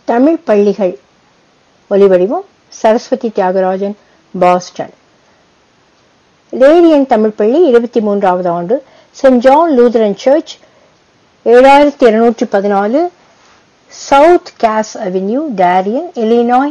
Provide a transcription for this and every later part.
தமிழ் பள்ளிகள் ஒலிவடிவம் சரஸ்வதி தியாகராஜன் பாஸ்டன் ரேடியன் தமிழ் பள்ளி இருபத்தி மூன்றாவது ஆண்டு சென்ட் ஜான் லூதரன் சர்ச் ஏழாயிரத்தி இருநூற்றி பதினாலு South Cass Avenue Darien Illinois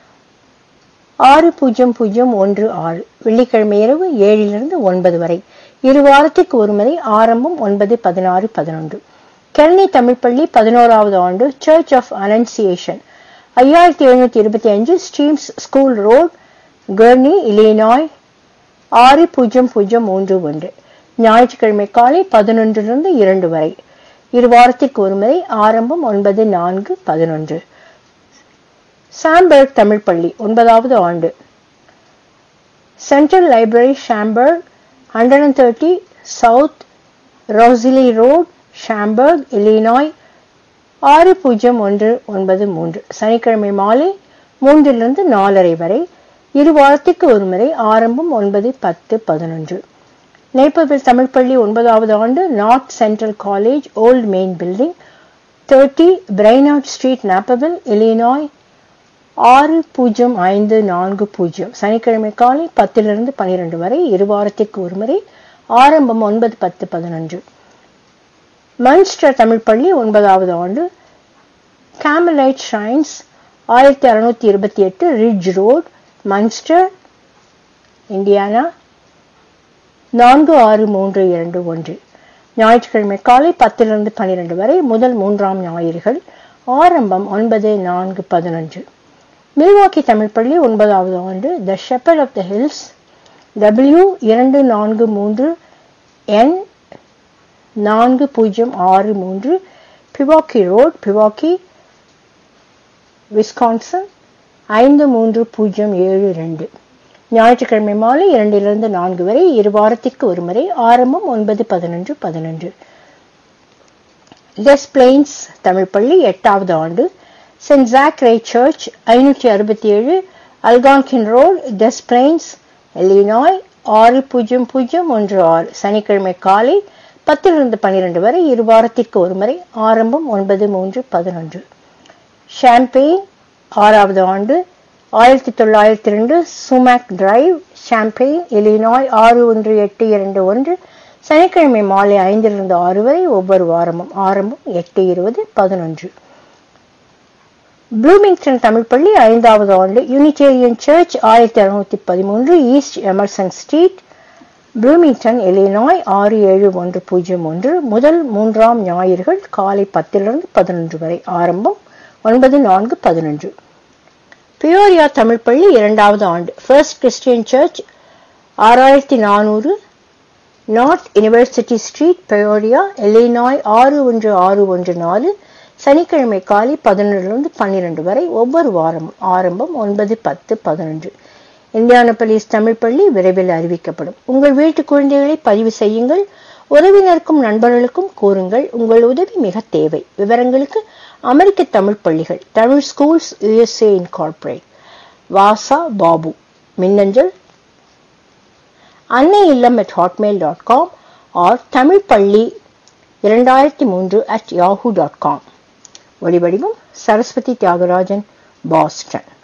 ஆறு பூஜ்ஜியம் பூஜ்ஜியம் ஒன்று ஆறு வெள்ளிக்கிழமை இரவு ஏழிலிருந்து ஒன்பது வரை இரு வாரத்திற்கு ஒருமுறை ஆரம்பம் ஒன்பது பதினாறு பதினொன்று கெர்னி தமிழ் பள்ளி பதினோராவது ஆண்டு சர்ச் ஆஃப் அனன்சியேஷன் ஐயாயிரத்தி எழுநூத்தி இருபத்தி அஞ்சு Streams School Road Gurnee Illinois ஆறு பூஜ்ஜியம் பூஜ்ஜியம் மூன்று ஒன்று ஞாயிற்றுக்கிழமை காலை பதினொன்றிலிருந்து இரண்டு வரை இரு வாரத்திற்கு ஒருமுறை ஆரம்பம் ஒன்பது நான்கு பதினொன்று சாம்பர்க் தமிழ் பள்ளி ஒன்பதாவது ஆண்டு Central Library Schaumburg hundred and thirty South Roselle Road Schaumburg Illinois ஆறு பூஜ்ஜியம் ஒன்று ஒன்பது மூன்று சனிக்கிழமை மாலை மூன்றிலிருந்து நாலரை வரை இரு வாரத்திற்கு ஒருமுறை ஆரம்பம் ஒன்பது பத்து பதினொன்று நேப்பவில் தமிழ் பள்ளி ஒன்பதாவது ஆண்டு North Central College Old Main Building thirty Brainard Street Naperville Illinois ஆறு பூஜ்ஜியம் ஐந்து நான்கு பூஜ்ஜியம் சனிக்கிழமை காலை பத்திலிருந்து பனிரெண்டு வரை இரு வாரத்திற்கு ஒருமுறை ஆரம்பம் ஒன்பது பத்து பதினொன்று மன்ஸ்டர் தமிழ் பள்ளி ஒன்பதாவது ஆண்டு கேமலைட் ஷைன்ஸ் ஆயிரத்தி அறுநூத்தி இருபத்தி எட்டு ரிட்ஜ் ரோட் மன்ஸ்டர் இந்தியானா நான்கு ஆறு மூன்று இரண்டு ஒன்று ஞாயிற்றுக்கிழமை காலை பத்திலிருந்து பனிரெண்டு வரை முதல் மூன்றாம் ஞாயிறுகள் ஆரம்பம் ஒன்பது நான்கு பதினொன்று மில்வாக்கி தமிழ் பள்ளி ஒன்பதாவது ஆண்டு the Shepherd of the Hills W இரண்டு நான்கு மூன்று என் நான்கு பூஜ்ஜியம் ஆறு மூன்று பிவாக்கி ரோட் பிவாக்கி விஸ்கான்சன் ஐந்து மூன்று பூஜ்ஜியம் ஏழு ரெண்டு ஞாயிற்றுக்கிழமை மாலை இரண்டிலிருந்து நான்கு வரை இரு வாரத்திற்கு ஒரு முறை ஆரம்பம் ஒன்பது பதினொன்று பதினொன்று லெஸ் பிளெயின்ஸ் தமிழ் பள்ளி எட்டாவது ஆண்டு சென்ட் ஜாக் ரே சர்ச் ஐநூற்றி அறுபத்தி ஏழு அல்கான்கின் ரோட் டெஸ் பிளெயின்ஸ் எலினாய் ஆறு பூஜ்ஜியம் பூஜ்ஜியம் ஒன்று ஆறு சனிக்கிழமை காலை பத்திலிருந்து பன்னிரண்டு வரை இரு வாரத்திற்கு ஒரு முறை ஆரம்பம் ஒன்பது மூன்று பதினொன்று ஷாம்பெயின் ஆறாவது ஆண்டு ஆயிரத்தி தொள்ளாயிரத்தி ரெண்டு சுமேக் டிரைவ் ஷாம்பெயின் எலினாய் ஆறு ஒன்று எட்டு இரண்டு ஒன்று சனிக்கிழமை மாலை ஐந்திலிருந்து ஆறு வரை ஒவ்வொரு வாரமும் ஆரம்பம் எட்டு இருபது பதினொன்று ப்ளூமிங்டன் தமிழ் பள்ளி ஐந்தாவது ஆண்டு யூனிடேரியன் சர்ச் ஆயிரத்தி அறுநூத்தி பதிமூன்று East Emerson Street Bloomington Illinois ஆறு ஏழு ஒன்று பூஜ்ஜியம் ஒன்று முதல் மூன்றாம் ஞாயிறுகள் காலை பத்திலிருந்து பதினொன்று வரை ஆரம்பம் ஒன்பது நான்கு பதினொன்று பியோரியா தமிழ் பள்ளி இரண்டாவது ஆண்டு ஃபர்ஸ்ட் கிறிஸ்டியன் சர்ச் ஆறாயிரத்தி நானூறு North University Street Peoria Illinois ஆறு ஒன்று ஆறு ஒன்று நாலு சனிக்கிழமை காலை பதினொன்றிலிருந்து பன்னிரண்டு வரை ஒவ்வொரு வாரமும் ஆரம்பம் ஒன்பது பத்து பதினொன்று இந்தியானபலிஸ் தமிழ் பள்ளி விரைவில் அறிவிக்கப்படும் உங்கள் வீட்டு குழந்தைகளை பதிவு செய்யுங்கள் உறவினருக்கும் நண்பர்களுக்கும் கூறுங்கள் உங்கள் உதவி மிக தேவை விவரங்களுக்கு அமெரிக்க தமிழ் பள்ளிகள் தமிழ் ஸ்கூல்ஸ் யுஎஸ்ஏ இன்கார்பரேட் வாசா பாபு மின்னஞ்சல் அன்னை இல்லம் at Hotmail dot com R Tamil பள்ளி இரண்டாயிரத்தி மூன்று அட் யாஹூ டாட் காம் ஒளிவடிவம் சரஸ்வதி தியாகராஜன் பாஸ்டன்